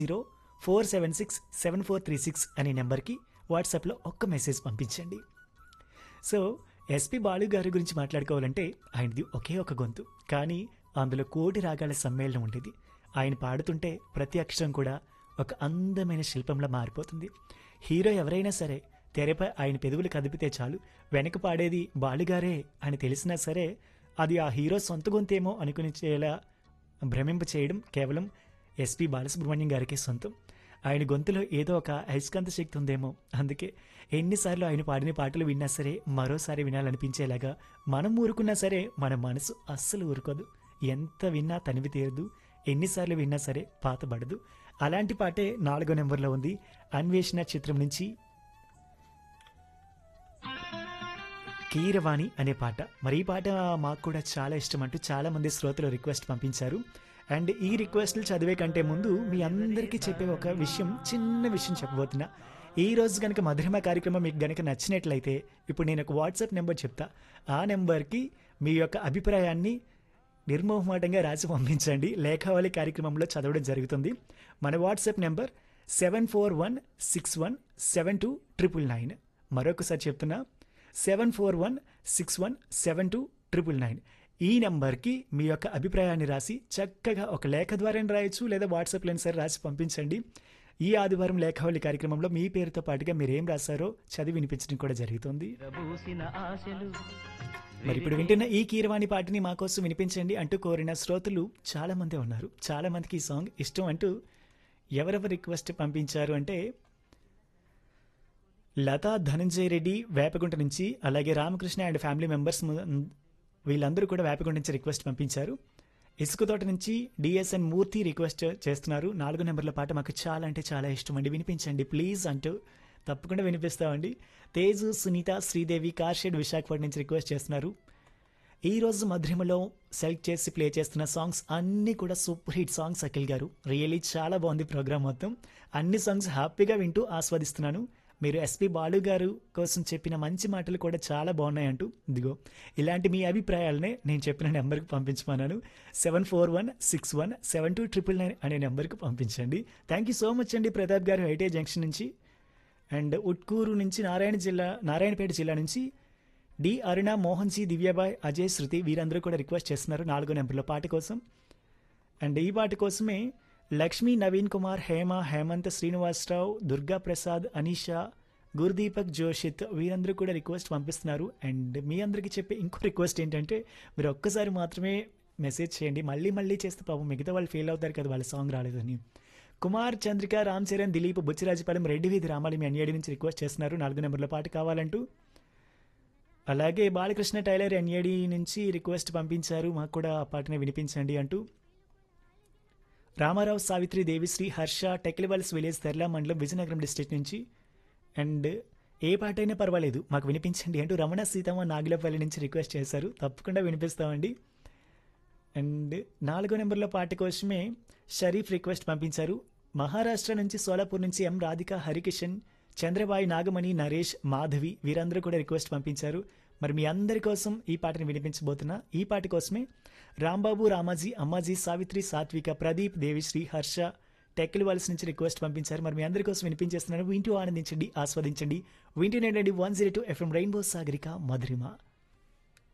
zero four seven six seven four three six అనే నెంబర్కి వాట్సాప్లో ఒక్క మెసేజ్ పంపించండి సో ఎస్పి బాలు గారి గురించి మాట్లాడుకోవాలంటే ఆయనది ఒకే ఒక గొంతు కానీ అందులో కోటి రాగాల సమ్మేళనం ఉండేది ఆయన పాడుతుంటే ప్రతి అక్షరం కూడా ఒక అందమైన శిల్పంలా మారిపోతుంది హీరో ఎవరైనా సరే తెరపై ఆయన పెదవులు కదిపితే చాలు వెనక పాడేది బాలుగారే అని తెలిసినా సరే అది ఆ హీరో సొంత గొంతేమో అనుకునిచేలా భ్రమింప చేయడం కేవలం ఎస్పి బాలసుబ్రహ్మణ్యం గారికి సొంతం ఆయన గొంతులో ఏదో ఒక అయస్కాంత శక్తి ఉందేమో అందుకే ఎన్నిసార్లు ఆయన పాడిన పాటలు విన్నా సరే మరోసారి వినాలనిపించేలాగా మనం ఊరుకున్నా సరే మన మనసు అస్సలు ఊరుకోదు ఎంత విన్నా తనివి తీరదు ఎన్నిసార్లు విన్నా సరే పాతబడదు అలాంటి పాటే నాలుగో నెంబర్లో ఉంది అన్వేషణ చిత్రం నుంచి కీరవాణి అనే పాట మరి ఈ పాట మాకు కూడా చాలా ఇష్టం అంటూ చాలా మంది శ్రోతలు రిక్వెస్ట్ పంపించారు అండ్ ఈ రిక్వెస్ట్లు చదివే కంటే ముందు మీ అందరికీ చెప్పే ఒక విషయం చిన్న విషయం చెప్పబోతున్నా ఈ రోజు కనుక మధురిమ కార్యక్రమం మీకు గనుక నచ్చినట్లయితే ఇప్పుడు నేను ఒక వాట్సాప్ నెంబర్ చెప్తా ఆ నెంబర్కి మీ యొక్క అభిప్రాయాన్ని నిర్మోహమాటంగా రాసి పంపించండి లేఖావళి కార్యక్రమంలో చదవడం జరుగుతుంది మన WhatsApp number seven four one six one seven two triple nine మరొకసారి చెప్తున్నా seven four one six one seven two triple nine ఈ నెంబర్కి మీ యొక్క అభిప్రాయాన్ని రాసి చక్కగా ఒక లేఖ ద్వారా రాయొచ్చు లేదా వాట్సాప్లో సరే రాసి పంపించండి ఈ ఆదివారం లేఖావళి కార్యక్రమంలో మీ పేరుతో పాటుగా మీరు ఏం రాశారో చదివి వినిపించడం కూడా జరుగుతుంది విరబూసిన ఆశలు మరి ఇప్పుడు వింటున్న ఈ కీరవాణి పాటని మా కోసం వినిపించండి అంటూ కోరిన శ్రోతలు చాలా మంది ఉన్నారు చాలా మందికి ఈ సాంగ్ ఇష్టం అంటూ ఎవరెవరు రిక్వెస్ట్ పంపించారు అంటే లతా ధనంజయ రెడ్డి వేపగుంట నుంచి అలాగే రామకృష్ణ అండ్ ఫ్యామిలీ మెంబర్స్ ము- వీళ్ళందరూ కూడా వేపగుంట నుంచి రిక్వెస్ట్ పంపించారు ఇసుకతోట నుంచి డిఎస్ఎన్ మూర్తి రిక్వెస్ట్ చేస్తున్నారు నాలుగు నెంబర్ల పాట మాకు చాలా అంటే చాలా ఇష్టం అండి వినిపించండి ప్లీజ్ అంటూ తప్పకుండా వినిపిస్తామండి తేజు సునీత శ్రీదేవి కార్షెడ్ విశాఖపట్నం నుంచి రిక్వెస్ట్ చేస్తున్నారు ఈ రోజు మధురిమలో సెలెక్ట్ చేసి ప్లే చేస్తున్న సాంగ్స్ అన్నీ కూడా సూపర్ హిట్ సాంగ్స్ అఖిల్ గారు రియలీ చాలా బాగుంది ప్రోగ్రామ్ మొత్తం అన్ని సాంగ్స్ హ్యాపీగా వింటూ ఆస్వాదిస్తున్నాను మీరు ఎస్పి బాలు గారు కోసం చెప్పిన మంచి మాటలు కూడా చాలా బాగున్నాయి అంటూ ఇదిగో ఇలాంటి మీ అభిప్రాయాలనే నేను చెప్పిన నెంబర్కి పంపించమన్నాను seven four one six one seven two triple nine అనే నెంబర్కి పంపించండి థ్యాంక్ యూ సో మచ్ అండి ప్రతాప్ గారు ఐటే జంక్షన్ నుంచి అండ్ ఉట్కూరు నుంచి నారాయణ జిల్లా నారాయణపేట జిల్లా నుంచి డి అరుణ మోహన్ సి దివ్యాబాయ్ అజయ్ శృతి వీరందరూ కూడా రిక్వెస్ట్ చేస్తున్నారు నాలుగో నెంబర్లో పాట కోసం అండ్ ఈ పాట కోసమే లక్ష్మీ నవీన్ కుమార్ హేమ హేమంత్ శ్రీనివాసరావు దుర్గా ప్రసాద్ అనీషా గురుదీపక్ జోషిత్ వీరందరూ కూడా రిక్వెస్ట్ పంపిస్తున్నారు అండ్ మీ అందరికీ చెప్పే ఇంకో రిక్వెస్ట్ ఏంటంటే మీరు ఒక్కసారి మాత్రమే మెసేజ్ చేయండి మళ్ళీ మళ్ళీ చేస్తే పాపం మిగతా వాళ్ళు ఫెయిల్ అవుతారు కదా వాళ్ళ సాంగ్ రాలేదని కుమార్ చంద్రిక రామ్ చరణ్ దిలీప్ బుచ్చిరాజపాలెం రెడ్డి వీధి రామాలి మీ అన్యాడి నుంచి రిక్వెస్ట్ చేస్తున్నారు నాలుగు నెంబర్ల పాట కావాలంటూ అలాగే బాలకృష్ణ టైలర్ ఎన్ఏడి నుంచి రిక్వెస్ట్ పంపించారు మాకు కూడా ఆ పాటనే వినిపించండి అంటూ రామారావు సావిత్రి దేవిశ్రీ హర్ష టెక్లివల్స్ విలేజ్ తెర్లా మండలం విజయనగరం డిస్ట్రిక్ట్ నుంచి అండ్ ఏ పాట అయినా పర్వాలేదు మాకు వినిపించండి అంటూ రమణ సీతమ్మ నాగులపల్లి నుంచి రిక్వెస్ట్ చేశారు తప్పకుండా వినిపిస్తామండి అండ్ నాలుగో నెంబర్లో పాట కోసమే షరీఫ్ రిక్వెస్ట్ పంపించారు మహారాష్ట్ర నుంచి సోలాపూర్ నుంచి ఎం రాధిక హరికిషన్ చంద్రబాయి నాగమణి నరేష్ మాధవి వీరందరూ కూడా రిక్వెస్ట్ పంపించారు మరి మీ అందరి కోసం ఈ పాటని వినిపించబోతున్నా ఈ పాట కోసమే రాంబాబు రామాజీ అమ్మాజీ సావిత్రి సాత్విక ప్రదీప్ దేవిశ్రీ హర్ష టెక్కిల్ వాల్స్ నుంచి రిక్వెస్ట్ పంపించారు మరి మీ అందరి కోసం వినిపించేస్తున్నాను వింటూ ఆనందించండి ఆస్వాదించండి వింటూ నేనండి one zero two FM Rainbow Sagarika మధురిమ